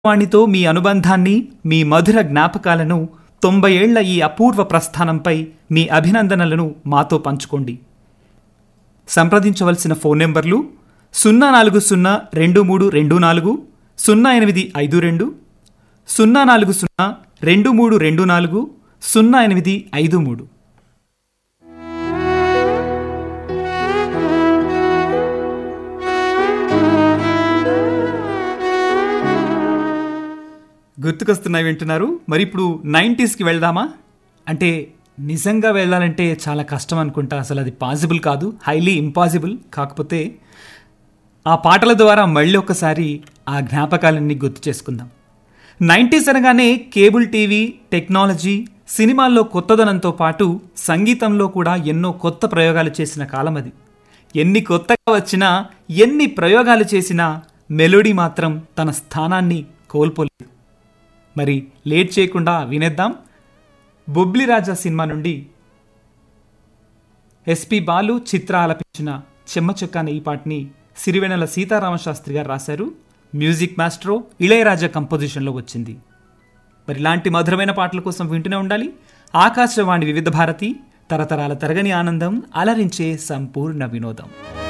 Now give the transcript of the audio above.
వాణితో మీ అనుబంధాన్ని మీ మధుర జ్ఞాపకాలను తొంభై ఏళ్ల ఈ అపూర్వ ప్రస్థానంపై మీ అభినందనలను మాతో పంచుకోండి సంప్రదించవలసిన ఫోన్ నెంబర్లు సున్నా నాలుగు సున్నా రెండు మూడు రెండు నాలుగు సున్నా ఎనిమిది ఐదు రెండు సున్నా నాలుగు సున్నా రెండు మూడు రెండు నాలుగు సున్నా ఎనిమిది ఐదు మూడు గుర్తుకొస్తున్నాయి వింటున్నారు మరి ఇప్పుడు నైంటీస్కి వెళ్దామా అంటే నిజంగా వెళ్ళాలంటే చాలా కష్టం అనుకుంటా అసలు అది పాసిబుల్ కాదు హైలీ ఇంపాసిబుల్ కాకపోతే ఆ పాటల ద్వారా మళ్ళీ ఒకసారి ఆ జ్ఞాపకాలన్నీ గుర్తు చేసుకుందాం నైంటీస్ అనగానే కేబుల్ టీవీ టెక్నాలజీ సినిమాల్లో కొత్తదనంతో పాటు సంగీతంలో కూడా ఎన్నో కొత్త ప్రయోగాలు చేసిన కాలం అది ఎన్ని కొత్తగా వచ్చినా ఎన్ని ప్రయోగాలు చేసినా మెలోడీ మాత్రం తన స్థానాన్ని కోల్పోలేదు మరి లేట్ చేయకుండా వినేద్దాం బొబ్లి రాజా సినిమా నుండి ఎస్పి బాలు చిత్ర ఆలపించిన చెమ్మచొక్క అనే ఈ పాటని సిరివెనెల సీతారామశాస్త్రి గారు రాశారు మ్యూజిక్ మాస్ట్రో ఇళయరాజా కంపోజిషన్లో వచ్చింది మరి ఇలాంటి మధురమైన పాటల కోసం వింటూనే ఉండాలి ఆకాశవాణి వివిధ భారతి తరతరాల తరగని ఆనందం అలరించే సంపూర్ణ వినోదం